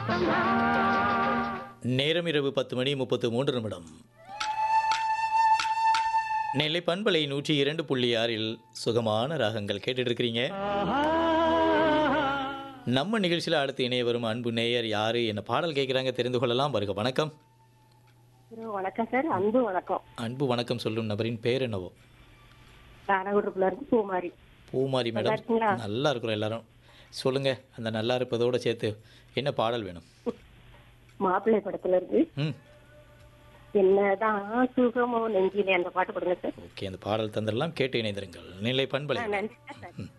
நேரம் இரவு பத்து மணி முப்பத்து மூன்று நிமிடம் நெல்லை பண்பலை நூற்றி இரண்டு புள்ளி ஆறில் சுகமான ராகங்கள் கேட்டுட்டு இருக்கிறீங்க நம்ம நிகழ்ச்சியில் அடுத்து இணைய வரும் அன்பு நேயர் யாரு என்ன பாடல் கேட்குறாங்க தெரிந்து கொள்ளலாம் வருக வணக்கம் ஹலோ, வணக்கம் சார் அன்பு வணக்கம் அன்பு வணக்கம் சொல்லும் நபரின் பேர் என்னவோ நாடகுடுப்புல இருந்து பூமாரி பூமாரி நல்லா மேடம் இருக்கீங்களா? நல்லா இருக்கிறோம் எல்லாரும் சொல்லுங்க அந்த நல்லா இருப்பதோட சேர்த்து என்ன பாடல் வேணும் மாப்பிள்ளை படத்துல இருந்து ம் என்னதான் சுகமோ நெஞ்சிலே அந்த பாட்டு கொடுங்க சார் ஓகே அந்த பாடல் தந்திரலாம் கேட்டு இணைந்திருங்கள் நிலை பண்பலை நன்றி சார்